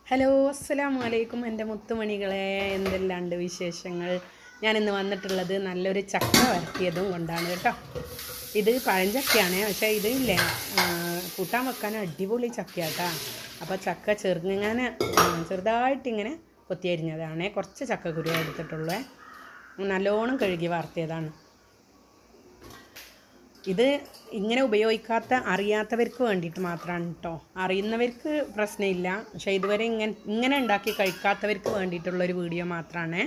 hello അസ്സലാമു അലൈക്കും എൻ്റെ മുത്തുമണികളെ എന്തെല്ലാണ്ട് വിശേഷങ്ങൾ ഞാനിന്ന് വന്നിട്ടുള്ളത് നല്ലൊരു ചക്ക വരട്ടിയതും കൊണ്ടാണ് കേട്ടോ ഇത് പഴഞ്ചക്കയാണ് പക്ഷേ ഇത് ഇല്ലേ ആ, കൂട്ടാൻ വെക്കാൻ അടിപൊളി ചക്കയാട്ടാ അപ്പോൾ ചക്ക ചെറുങ്ങനെ ആ, ചെറുതായിട്ടിങ്ങനെ കൊത്തിയരിഞ്ഞതാണ് കുറച്ച് ചക്കക്കുരു എടുത്തിട്ടുള്ളേ നല്ലോണം കഴുകി വാർത്തിയതാണ് ഇത് ഇങ്ങനെ ഉപയോഗിക്കാത്ത അറിയാത്തവർക്ക് വേണ്ടിയിട്ട് മാത്രമാണ് കേട്ടോ അറിയുന്നവർക്ക് പ്രശ്നമില്ല പക്ഷേ ഇതുവരെ ഇങ്ങനെ ഇങ്ങനെ ഉണ്ടാക്കി കഴിക്കാത്തവർക്ക് വേണ്ടിയിട്ടുള്ളൊരു വീഡിയോ മാത്രമാണ്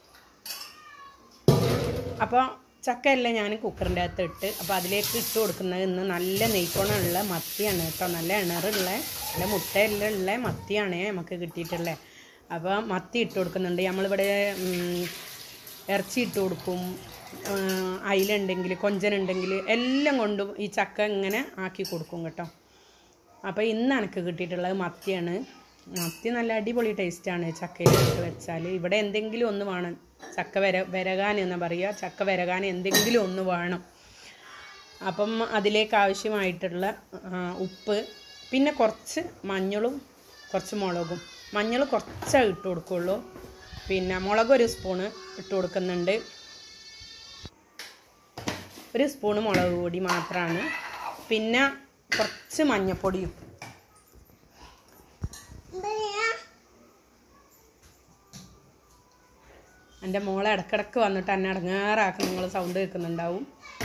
അപ്പോൾ ചക്കയെല്ലാം ഞാൻ കുക്കറിൻ്റെ അകത്ത് ഇട്ട് അപ്പോൾ അതിലേക്ക് ഇട്ട് കൊടുക്കുന്നത് ഇന്ന് നല്ല നെയ്ക്കോണമുള്ള മത്തിയാണ് കേട്ടോ നല്ല ഇണറുള്ള നല്ല മുട്ടയെല്ലാം ഉള്ള മത്തിയാണ് നമുക്ക് കിട്ടിയിട്ടുള്ളത് അപ്പോൾ മത്തി ഇട്ട് കൊടുക്കുന്നുണ്ട് നമ്മളിവിടെ ഉം, ഇറച്ചി ഇട്ട് കൊടുക്കും അയിലുണ്ടെങ്കിൽ കൊഞ്ചനുണ്ടെങ്കിൽ എല്ലാം കൊണ്ടും ഈ ചക്ക ഇങ്ങനെ ആക്കി കൊടുക്കും കേട്ടോ അപ്പോൾ ഇന്ന് എനിക്ക് കിട്ടിയിട്ടുള്ളത് മത്തിയാണ് മത്തി നല്ല അടിപൊളി ടേസ്റ്റാണ് ചക്കയിലിട്ട് വെച്ചാൽ ഇവിടെ എന്തെങ്കിലും ഒന്ന് വേണം ചക്ക വര വരകാൻ എന്ന് പറയുക ചക്ക വരകാൻ എന്തെങ്കിലും ഒന്ന് വേണം അപ്പം അതിലേക്ക് ആവശ്യമായിട്ടുള്ള ആ, ഉപ്പ് പിന്നെ കുറച്ച് മഞ്ഞളും കുറച്ച് മുളകും മഞ്ഞൾ കുറച്ചേ ഇട്ട് കൊടുക്കുള്ളൂ പിന്നെ മുളക് ഒരു സ്പൂണ് ഇട്ട് കൊടുക്കുന്നുണ്ട് ഒരു സ്പൂണ് മുളക് പൊടി മാത്രമാണ് പിന്നെ കുറച്ച് മഞ്ഞൾപ്പൊടിയും എൻ്റെ മോളെ ഇടക്കിടക്ക് വന്നിട്ട് എന്നെ ഇടങ്ങാറാക്കി നിങ്ങൾ സൗണ്ട് കേൾക്കുന്നുണ്ടാവും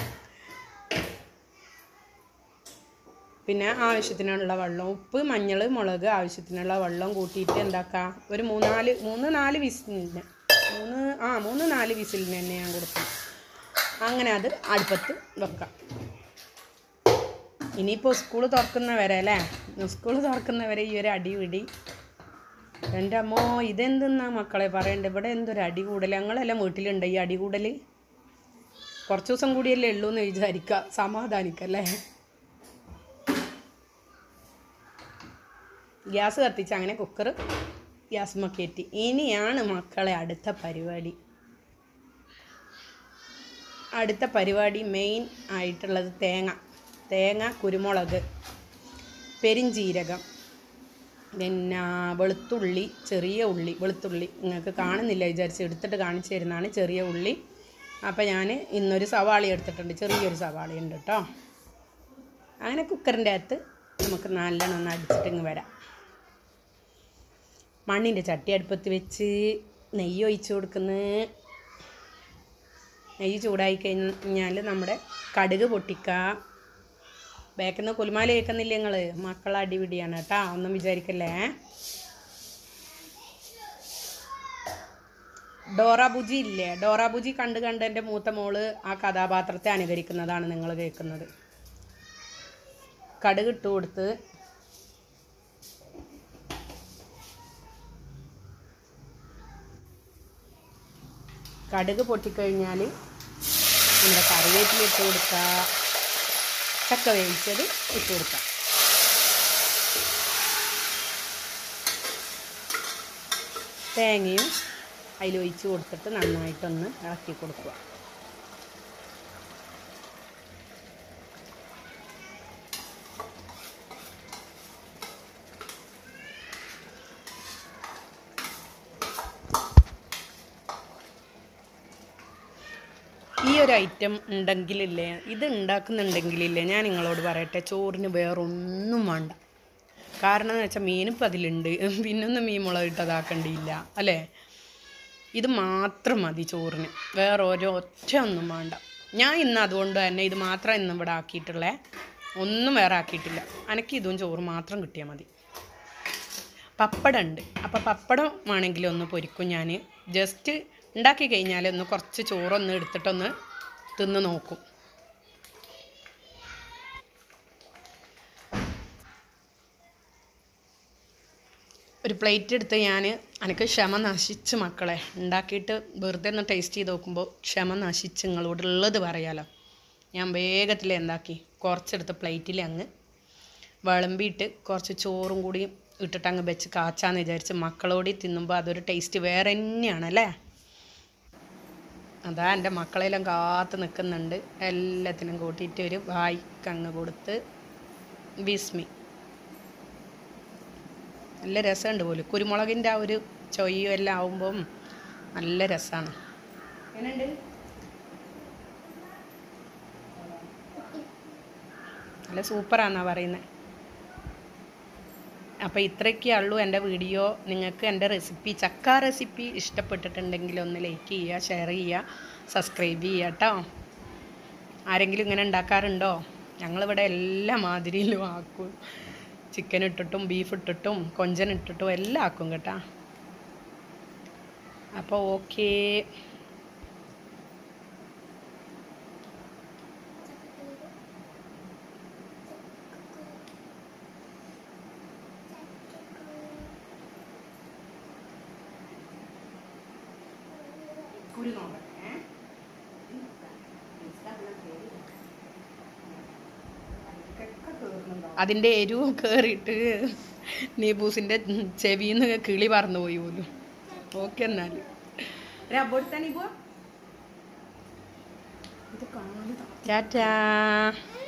പിന്നെ ആവശ്യത്തിനുള്ള വെള്ളം ഉപ്പ് മഞ്ഞൾ മുളക് ആവശ്യത്തിനുള്ള വെള്ളം കൂട്ടിയിട്ട് എന്താക്കുക ഒരു മൂന്നാല് മൂന്ന് നാല് വിസിലിന് മൂന്ന് ആ മൂന്ന് നാല് വിസിലിന് തന്നെ ഞാൻ കൊടുക്കും അങ്ങനെ അത് അടുപ്പത്ത് വെക്കാം ഇനിയിപ്പോൾ സ്കൂൾ തുറക്കുന്നവരെ അല്ലേ സ്കൂൾ തുറക്കുന്നവരെ ഈ ഒരു അടിപിടി എൻ്റെ അമ്മോ ഇതെന്തെന്നാ മക്കളെ പറയണ്ട ഇവിടെ എന്തൊരു അടി കൂടൽ ഞങ്ങളെല്ലാം വീട്ടിലുണ്ട് ഈ അടി കൂടൽ കുറച്ച് ദിവസം കൂടിയല്ലേ ഉള്ളൂ എന്ന് വിചാരിക്കുക സമാധാനിക്കല്ലേ ഗ്യാസ് കത്തിച്ച് അങ്ങനെ കുക്കർ ഗ്യാസ് കയറ്റി ഇനിയാണ് മക്കളെ അടുത്ത പരിപാടി അടുത്ത പരിപാടി മെയിൻ ആയിട്ടുള്ളത് തേങ്ങ തേങ്ങ കുരുമുളക് പെരിഞ്ചീരകം പിന്നെ വെളുത്തുള്ളി ചെറിയ ഉള്ളി വെളുത്തുള്ളി നിങ്ങൾക്ക് കാണുന്നില്ല വിചാരിച്ച് എടുത്തിട്ട് കാണിച്ചു തരുന്നതാണ് ചെറിയ ഉള്ളി അപ്പോൾ ഞാൻ ഇന്നൊരു സവാളി എടുത്തിട്ടുണ്ട് ചെറിയൊരു സവാളി ഉണ്ട് കേട്ടോ അങ്ങനെ കുക്കറിൻ്റെ അകത്ത് നമുക്ക് നല്ലോണം ഒന്ന് അടിച്ചിട്ട് ഇങ്ങ് വരാം മണ്ണിൻ്റെ ചട്ടി അടുപ്പത്ത് വെച്ച് നെയ്യ് ഒഴിച്ച് കൊടുക്കുന്നു നെയ്യ് ചൂടായി കഴിഞ്ഞാൽ നമ്മുടെ കടുക് പൊട്ടിക്കുക ബാക്കിൽ നിന്ന് കുലുമാല കേൾക്കുന്നില്ല നിങ്ങൾ മക്കളെ അടിപിടിയാണ് കേട്ടോ ഒന്നും വിചാരിക്കല്ലേ ഡോറ ബുജി ഇല്ലേ ഡോറ ബുജി കണ്ട് കണ്ട് എൻ്റെ മൂത്ത മോള് ആ കഥാപാത്രത്തെ അനുകരിക്കുന്നതാണ് നിങ്ങൾ കേൾക്കുന്നത് കടുക് ഇട്ട് കൊടുത്ത് കടുക് പൊട്ടിക്കഴിഞ്ഞാൽ നമ്മുടെ കറിവേപ്പില ഇട്ട് കൊടുക്കുക ചക്ക വേവിച്ചത് ഇട്ട് കൊടുക്കാം തേങ്ങയും അതിൽ ഒഴിച്ച് കൊടുത്തിട്ട് നന്നായിട്ടൊന്ന് ഇളക്കി കൊടുക്കുക ഈ ഒരു ഐറ്റം ഉണ്ടെങ്കിലില്ലേ ഇത് ഉണ്ടാക്കുന്നുണ്ടെങ്കിലില്ലേ ഞാൻ നിങ്ങളോട് പറയട്ടെ ചോറിന് വേറൊന്നും വേണ്ട കാരണം എന്ന് വെച്ചാൽ മീനിപ്പോൾ അതിലുണ്ട് പിന്നൊന്നും മീൻ മുളക് ഇട്ടതാക്കേണ്ടിയില്ല അല്ലേ ഇത് മാത്രം മതി ചോറിന് വേറെ ഓരോ ഒറ്റ ഒന്നും വേണ്ട ഞാൻ ഇന്ന് അതുകൊണ്ട് തന്നെ ഇത് മാത്രം ഇന്ന് ഇവിടെ ആക്കിയിട്ടുള്ളേ ഒന്നും വേറെ ആക്കിയിട്ടില്ല എനിക്ക് ഇതും ചോറ് മാത്രം കിട്ടിയാൽ മതി പപ്പടം ഉണ്ട് അപ്പോൾ പപ്പടം വേണമെങ്കിൽ ഒന്ന് പൊരിക്കും ഞാൻ ജസ്റ്റ് ഉണ്ടാക്കി കഴിഞ്ഞാൽ ഒന്ന് കുറച്ച് ചോറൊന്ന് എടുത്തിട്ടൊന്ന് തിന്ന് നോക്കും ഒരു പ്ലേറ്റ് എടുത്ത് ഞാൻ എനിക്ക് ക്ഷമ നശിച്ച് മക്കളെ ഉണ്ടാക്കിയിട്ട് വെറുതെ ഒന്ന് ടേസ്റ്റ് ചെയ്ത് നോക്കുമ്പോൾ ക്ഷമ നശിച്ച് നിങ്ങളോടുള്ളത് പറയാലോ ഞാൻ വേഗത്തിൽ എന്താക്കി കുറച്ചെടുത്ത് പ്ലേറ്റിൽ അങ്ങ് വിളമ്പിയിട്ട് കുറച്ച് ചോറും കൂടി ഇട്ടിട്ട് അങ്ങ് വെച്ച് കാച്ചാന്ന് വിചാരിച്ച് മക്കളോടി തിന്നുമ്പോൾ അതൊരു ടേസ്റ്റ് വേറെ തന്നെയാണ് അല്ലേ അതാ എൻ്റെ മക്കളെല്ലാം കാത്ത് നിൽക്കുന്നുണ്ട് എല്ലാത്തിനും കൂട്ടിയിട്ട് ഒരു വായിക്കങ്ങ് കൊടുത്ത് ബിസ്മി നല്ല രസമുണ്ട് പോലും കുരുമുളകിൻ്റെ ആ ഒരു ചൊയ്യും എല്ലാം ആവുമ്പം നല്ല രസമാണ് എങ്ങനെയുണ്ട് നല്ല സൂപ്പറാന്നാ പറയുന്നത് അപ്പോൾ ഇത്രയൊക്കെ ഉള്ളൂ എൻ്റെ വീഡിയോ നിങ്ങൾക്ക് എൻ്റെ റെസിപ്പി ചക്ക റെസിപ്പി ഇഷ്ടപ്പെട്ടിട്ടുണ്ടെങ്കിൽ ഒന്ന് ലൈക്ക് ചെയ്യുക ഷെയർ ചെയ്യുക സബ്സ്ക്രൈബ് ചെയ്യുക കേട്ടോ ആരെങ്കിലും ഇങ്ങനെ ഉണ്ടാക്കാറുണ്ടോ ഞങ്ങളിവിടെ എല്ലാ മാതിരിയിലും ആക്കും ചിക്കൻ ഇട്ടിട്ടും ബീഫ് ഇട്ടിട്ടും കൊഞ്ചൻ ഇട്ടിട്ടും എല്ലാം ആക്കും കേട്ടോ അപ്പോൾ ഓക്കേ കുരു നോക്കട്ടെ അതിൻ്റെ എരിവ് കയറിയിട്ട് നീബൂസിൻ്റെ ചെവിന്ന് കിളി പറന്നു പോയി പോലും ഓക്കെ എന്നാൽ ടാറ്റാ